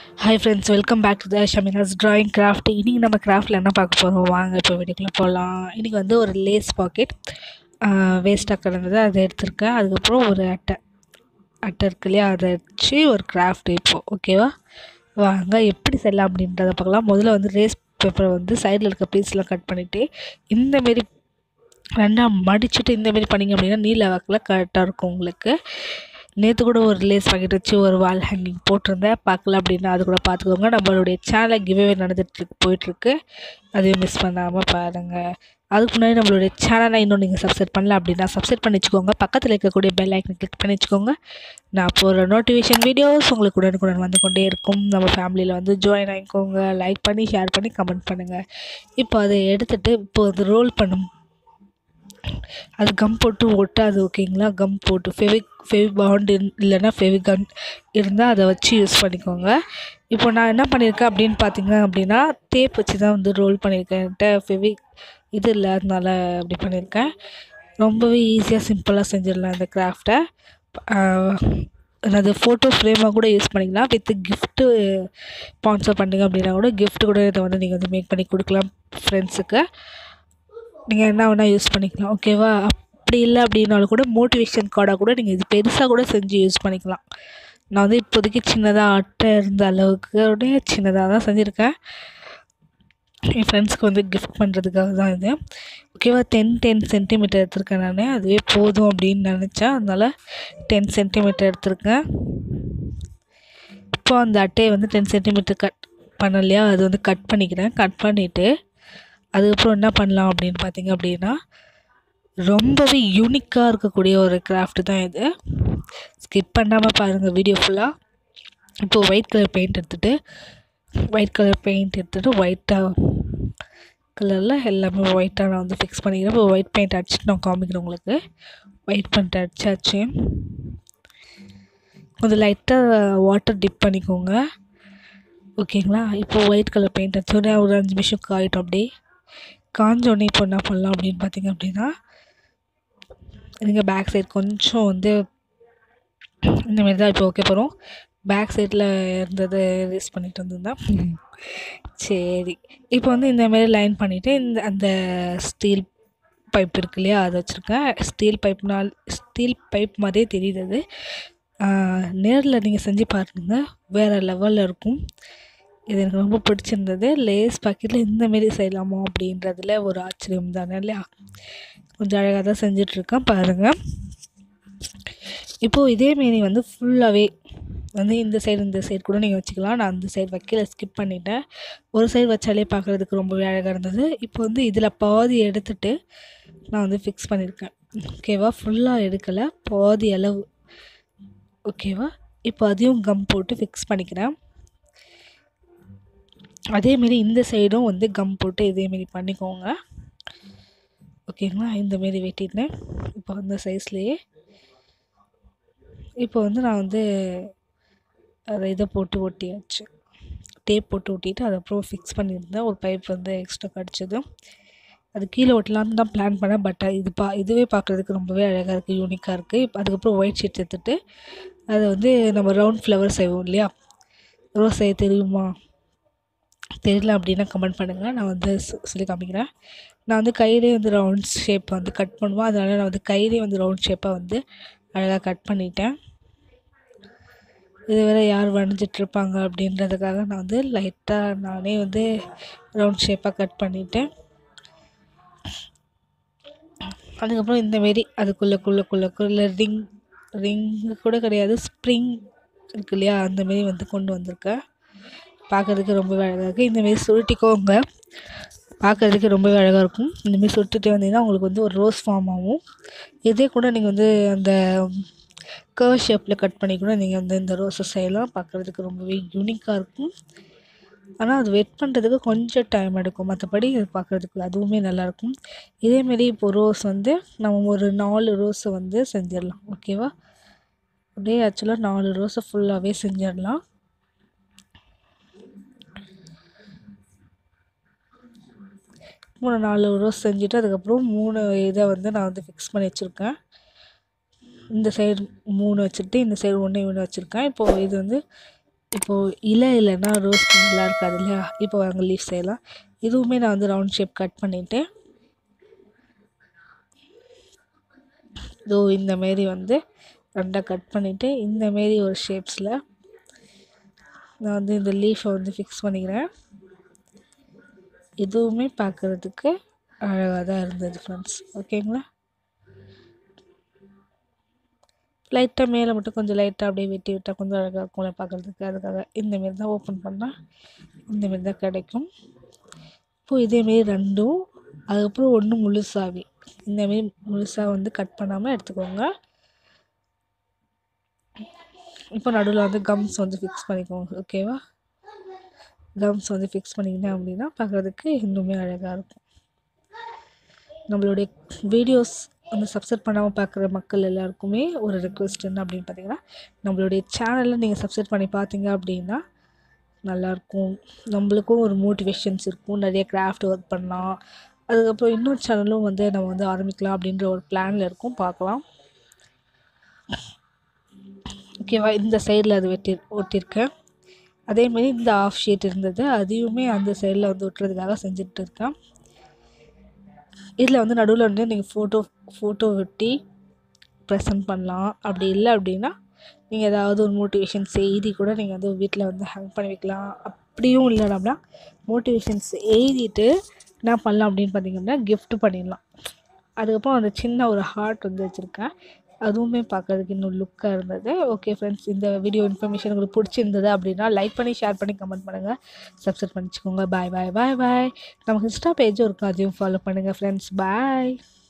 hi friends welcome back to the Shamina's drawing craft இன்றைக்கி நம்ம கிராஃப்டில் என்ன பார்க்க போகிறோம் வாங்க இப்போ வீட்டுக்குள்ளே போகலாம் இன்றைக்கி வந்து ஒரு லேஸ் பாக்கெட் வேஸ்ட்டாக கிடந்தது அதை எடுத்திருக்கேன் அதுக்கப்புறம் ஒரு அட்டை அட்டை இருக்கு இல்லையா அதை வச்சு ஒரு கிராஃப்ட் இப்போது ஓகேவா வாங்க எப்படி செய்யலாம் அப்படின்றத பார்க்கலாம் முதல்ல வந்து ரேஸ் பேப்பரை வந்து சைடில் இருக்க பீஸ்லாம் கட் பண்ணிவிட்டு இந்தமாரி ரெண்டாக மடிச்சுட்டு இந்தமாரி பண்ணிங்க அப்படின்னா நீல வாக்கில் கரெக்டாக இருக்கும் உங்களுக்கு நேற்று கூட ஒரு லேஸ் பாக்கெட் வச்சு ஒரு வால் ஹேங்கிங் போட்டிருந்தேன் பார்க்கல அப்படின்னா அது கூட பார்த்துக்கோங்க நம்மளுடைய சேனலில் கிவ்வே நடந்துட்டு போயிட்டுருக்கு அதையும் மிஸ் பண்ணாமல் பாருங்கள் அதுக்கு முன்னாடி நம்மளுடைய சேனலை இன்னும் நீங்கள் சப்ஸ்கிரைப் பண்ணல அப்படின்னா சப்ஸ்கிரைப் பண்ணி வச்சுக்கோங்க பக்கத்தில் இருக்கக்கூடிய பெல் ஐக்கனை கிளிக் பண்ணி வச்சுக்கோங்க நான் போகிற நோட்டிஃபிகேஷன் வீடியோஸ் உங்களுக்கு உடனுக்குடன் வந்து கொண்டே இருக்கும் நம்ம ஃபேமிலியில் வந்து ஜாயின் ஆகிக்கோங்க லைக் பண்ணி ஷேர் பண்ணி கமெண்ட் பண்ணுங்கள் இப்போ அதை எடுத்துகிட்டு இப்போ அது ரோல் பண்ணும் அது கம் போட்டு ஒட்டாது ஓகேங்களா கம் போட்டு ஃபெவிக் ஃபெவி பாண்ட் இல்லைன்னா ஃபெவிகன் இருந்தால் அதை வச்சு யூஸ் பண்ணிக்கோங்க இப்போ நான் என்ன பண்ணியிருக்கேன் அப்படின்னு பார்த்தீங்க அப்படின்னா டேப் வச்சு தான் வந்து ரோல் பண்ணியிருக்கேன் என்கிட்ட ஃபெவி இது இல்லை அதனால அப்படி பண்ணியிருக்கேன் ரொம்பவே ஈஸியாக சிம்பிளாக செஞ்சிடலாம் இந்த கிராஃப்டை அது ஃபோட்டோ ஃப்ரேமாக கூட யூஸ் பண்ணிக்கலாம் வித் கிஃப்ட்டு ஸ்பான்சர் பண்ணிங்க அப்படின்னா கூட கிஃப்ட் கூட இதை வந்து நீங்கள் வந்து மேக் பண்ணி கொடுக்கலாம் ஃப்ரெண்ட்ஸுக்கு நீங்கள் என்ன வேணால் யூஸ் பண்ணிக்கலாம் ஓகேவா அப்படி இல்லை அப்படின்னாலும் கூட மோட்டிவேஷன் கார்டாக கூட நீங்கள் இது பெருசாக கூட செஞ்சு யூஸ் பண்ணிக்கலாம் நான் வந்து இப்போதைக்கு சின்னதாக அட்டை இருந்த அளவுக்கு சின்னதாக தான் செஞ்சுருக்கேன் என் ஃப்ரெண்ட்ஸ்க்கு வந்து கிஃப்ட் பண்ணுறதுக்காக தான் இது ஓகேவா டென் டென் சென்டிமீட்டர் எடுத்திருக்கேன் நான் அதுவே போதும் அப்படின்னு நினச்சேன் அதனால் டென் சென்டிமீட்டர் எடுத்திருக்கேன் இப்போ அந்த அட்டையை வந்து டென் சென்டிமீட்டர் கட் பண்ணலையா அது வந்து கட் பண்ணிக்கிறேன் கட் பண்ணிவிட்டு அதுக்கப்புறம் என்ன பண்ணலாம் அப்படின்னு பார்த்தீங்க அப்படின்னா ரொம்பவே யூனிக்காக இருக்கக்கூடிய ஒரு கிராஃப்ட் தான் இது ஸ்கிப் பண்ணாமல் பாருங்கள் வீடியோ ஃபுல்லாக இப்போது ஒயிட் கலர் பெயிண்ட் எடுத்துகிட்டு ஒயிட் கலர் பெயிண்ட் எடுத்துகிட்டு ஒயிட்டாக கலரில் எல்லாமே ஒயிட்டாக நான் வந்து ஃபிக்ஸ் பண்ணிக்கிறேன் இப்போ ஒயிட் பெயிண்ட் அடிச்சுட்டு நான் காமிக்கிறேன் உங்களுக்கு ஒயிட் பெயிண்ட் அடிச்சாச்சு கொஞ்சம் லைட்டாக வாட்டர் டிப் பண்ணிக்கோங்க ஓகேங்களா இப்போது ஒயிட் கலர் பெயிண்ட் அடிச்சோடனே ஒரு அஞ்சு நிமிஷம் காயிட்டோம் அப்படியே காஞ்சோடனே இப்போ என்ன பண்ணலாம் அப்படின்னு பார்த்தீங்க அப்படின்னா நீங்கள் பேக் சைடு கொஞ்சம் வந்து இந்தமாரி தான் இப்போ ஓகே போகிறோம் பேக் சைடில் இருந்ததை யூஸ் பண்ணிட்டு வந்திருந்தேன் சரி இப்போ வந்து இந்தமாரி லைன் பண்ணிவிட்டு இந்த அந்த ஸ்டீல் பைப் இருக்கு இல்லையா அதை வச்சுருக்கேன் ஸ்டீல் பைப்னால் ஸ்டீல் பைப் மாதிரியே தெரியுது அது நேரில் நீங்கள் செஞ்சு பாருங்க வேறு லெவலில் இருக்கும் இது எனக்கு ரொம்ப பிடிச்சிருந்தது லேஸ் பாக்கெட்டில் இந்தமாரி செய்யலாமா அப்படின்றதுல ஒரு ஆச்சரியம் தானே இல்லையா கொஞ்சம் அழகாக தான் செஞ்சிட்ருக்கேன் பாருங்கள் இப்போது இதேமாரி வந்து ஃபுல்லாகவே வந்து இந்த சைடு இந்த சைடு கூட நீங்கள் வச்சுக்கலாம் நான் அந்த சைடு வைக்கல ஸ்கிப் பண்ணிட்டேன் ஒரு சைடு வச்சாலே பார்க்குறதுக்கு ரொம்பவே அழகாக இருந்தது இப்போ வந்து இதில் பாதி எடுத்துகிட்டு நான் வந்து ஃபிக்ஸ் பண்ணியிருக்கேன் ஓகேவா ஃபுல்லாக எடுக்கலை பாதி அளவு ஓகேவா இப்போ அதையும் கம் போட்டு ஃபிக்ஸ் பண்ணிக்கிறேன் அதேமாரி இந்த சைடும் வந்து கம் போட்டு இதேமாரி பண்ணிக்கோங்க ஓகேங்களா இந்தமாரி வெட்டிட்டேன் இப்போ அந்த சைஸ்லேயே இப்போ வந்து நான் வந்து அதை இதை போட்டு ஒட்டியாச்சு டேப் போட்டு ஒட்டிட்டு அதை அப்புறம் ஃபிக்ஸ் பண்ணியிருந்தேன் ஒரு பைப் வந்து எக்ஸ்ட்ரா கிடச்சிது அது கீழே ஒட்டலான்னு தான் பிளான் பண்ணேன் பட் இது பா இதுவே பார்க்குறதுக்கு ரொம்பவே அழகாக இருக்குது யூனிக்காக இருக்குது இப்போ அதுக்கப்புறம் ஒயிட் ஷீட் எடுத்துகிட்டு அதை வந்து நம்ம ரவுண்ட் ஃப்ளவர் செய்வோம் இல்லையா ரோஸ் செய்ய தெரியுமா தெரியல அப்படின்னா கமெண்ட் பண்ணுங்கள் நான் வந்து சொல்லி காமிக்கிறேன் நான் வந்து கையிலே வந்து ரவுண்ட் ஷேப் வந்து கட் பண்ணுவேன் அதனால் நான் வந்து கையிலே வந்து ரவுண்ட் ஷேப்பாக வந்து அழகாக கட் பண்ணிட்டேன் இது வேறு யார் வரைஞ்சிட்ருப்பாங்க அப்படின்றதுக்காக நான் வந்து லைட்டாக நானே வந்து ரவுண்ட் ஷேப்பாக கட் பண்ணிட்டேன் அதுக்கப்புறம் இந்தமாரி அதுக்குள்ளே குள்ளே குள்ளே குள்ளே ரிங் ரிங் கூட கிடையாது ஸ்ப்ரிங் இருக்கு இல்லையா அந்தமாரி வந்து கொண்டு வந்திருக்கேன் பார்க்குறதுக்கு ரொம்பவே அழகாக இருக்குது இந்தமாரி சுருட்டிக்கோங்க பார்க்குறதுக்கு ரொம்பவே அழகாக இருக்கும் இந்தமாரி சுருட்டிட்டு வந்தீங்கன்னா உங்களுக்கு வந்து ஒரு ரோஸ் ஃபார்ம் ஆகும் இதே கூட நீங்கள் வந்து அந்த கர்வ் ஷேப்பில் கட் பண்ணி கூட நீங்கள் வந்து இந்த ரோஸை செய்யலாம் பார்க்குறதுக்கு ரொம்பவே யூனிக்காக இருக்கும் ஆனால் அது வெட் பண்ணுறதுக்கு கொஞ்சம் டைம் எடுக்கும் மற்றபடி அது பார்க்குறதுக்கு அதுவுமே நல்லாயிருக்கும் இதேமாரி இப்போ ரோஸ் வந்து நம்ம ஒரு நாலு ரோஸை வந்து செஞ்சிடலாம் ஓகேவா அப்படியே ஆக்சுவலாக நாலு ரோஸை ஃபுல்லாகவே செஞ்சிடலாம் மூணு நாலு ரோஸ் செஞ்சுட்டு அதுக்கப்புறம் மூணு இதை வந்து நான் வந்து ஃபிக்ஸ் பண்ணி வச்சுருக்கேன் இந்த சைடு மூணு வச்சுட்டு இந்த சைடு ஒன்று ஒன்று வச்சுருக்கேன் இப்போது இது வந்து இப்போது இலை இல்லைன்னா ரோஸ் நல்லா இருக்காது இல்லையா இப்போ வாங்க லீஃப் செய்யலாம் இதுவுமே நான் வந்து ரவுண்ட் ஷேப் கட் பண்ணிவிட்டு இதோ இந்தமாரி வந்து ரெண்டாக கட் பண்ணிவிட்டு இந்தமாரி ஒரு ஷேப்ஸில் நான் வந்து இந்த லீஃபை வந்து ஃபிக்ஸ் பண்ணிக்கிறேன் இதுவுமே பார்க்குறதுக்கு அழகாக தான் இருந்தது ஃப்ரெண்ட்ஸ் ஓகேங்களா லைட்டாக மேலே மட்டும் கொஞ்சம் லைட்டாக அப்படியே வெட்டி விட்டால் கொஞ்சம் அழகாக இருக்கும்ல பார்க்குறதுக்கு அதுக்காக இந்தமாரி தான் ஓப்பன் பண்ணால் இந்தமாரி தான் கிடைக்கும் இப்போது இதேமாரி ரெண்டும் அதுக்கப்புறம் ஒன்று முழுசாகவே இந்தமாரி முழுசாக வந்து கட் பண்ணாமல் எடுத்துக்கோங்க இப்போ நடுவில் வந்து கம்ஸ் வந்து ஃபிக்ஸ் பண்ணிக்கோங்க ஓகேவா கம்ஸ் வந்து ஃபிக்ஸ் பண்ணிக்கிட்டேன் அப்படின்னா பார்க்குறதுக்கு இன்னுமே அழகாக இருக்கும் நம்மளுடைய வீடியோஸ் வந்து சப்ஸ்கிரைப் பண்ணாமல் பார்க்குற மக்கள் எல்லாருக்குமே ஒரு ரெக்வெஸ்ட் என்ன அப்படின்னு பார்த்தீங்கன்னா நம்மளுடைய சேனலில் நீங்கள் சப்ஸ்கிரைப் பண்ணி பார்த்தீங்க அப்படின்னா நல்லாயிருக்கும் நம்மளுக்கும் ஒரு மோட்டிவேஷன்ஸ் இருக்கும் நிறைய கிராஃப்ட் ஒர்க் பண்ணலாம் அதுக்கப்புறம் இன்னொரு சேனலும் வந்து நம்ம வந்து ஆரம்பிக்கலாம் அப்படின்ற ஒரு பிளானில் இருக்கும் பார்க்கலாம் ஓகேவா இந்த சைடில் அது வெட்டி ஒட்டியிருக்கேன் அதேமாரி இந்த ஆஃப் ஷீட் இருந்தது அதையுமே அந்த சைடில் வந்து ஒட்டுறதுக்காக செஞ்சுட்டு இருக்கேன் இதில் வந்து நடுவில் வந்து நீங்கள் ஃபோட்டோ ஃபோட்டோ ஒட்டி ப்ரெசென்ட் பண்ணலாம் அப்படி இல்லை அப்படின்னா நீங்கள் ஏதாவது ஒரு மோட்டிவேஷன் செய்தி கூட நீங்கள் வந்து வீட்டில் வந்து ஹேங் பண்ணி வைக்கலாம் அப்படியும் இல்லைனா மோட்டிவேஷன்ஸ் எழுதிட்டு என்ன பண்ணலாம் அப்படின்னு பார்த்தீங்கன்னா gift பண்ணிடலாம் அதுக்கப்புறம் அந்த சின்ன ஒரு ஹார்ட் வந்து வச்சுருக்கேன் அதுவுமே பார்க்கறதுக்கு இன்னும் லுக்காக இருந்தது ஓகே ஃப்ரெண்ட்ஸ் இந்த வீடியோ இன்ஃபர்மேஷன் உங்களுக்கு பிடிச்சிருந்தது அப்படின்னா லைக் பண்ணி ஷேர் பண்ணி கமெண்ட் பண்ணுங்கள் சப்ஸ்கிரைப் பண்ணிச்சுக்கோங்க பாய் பாய் பாய் பாய் நமக்கு இன்ஸ்டா பேஜும் இருக்கும் அதையும் ஃபாலோ பண்ணுங்கள் ஃப்ரெண்ட்ஸ் பாய்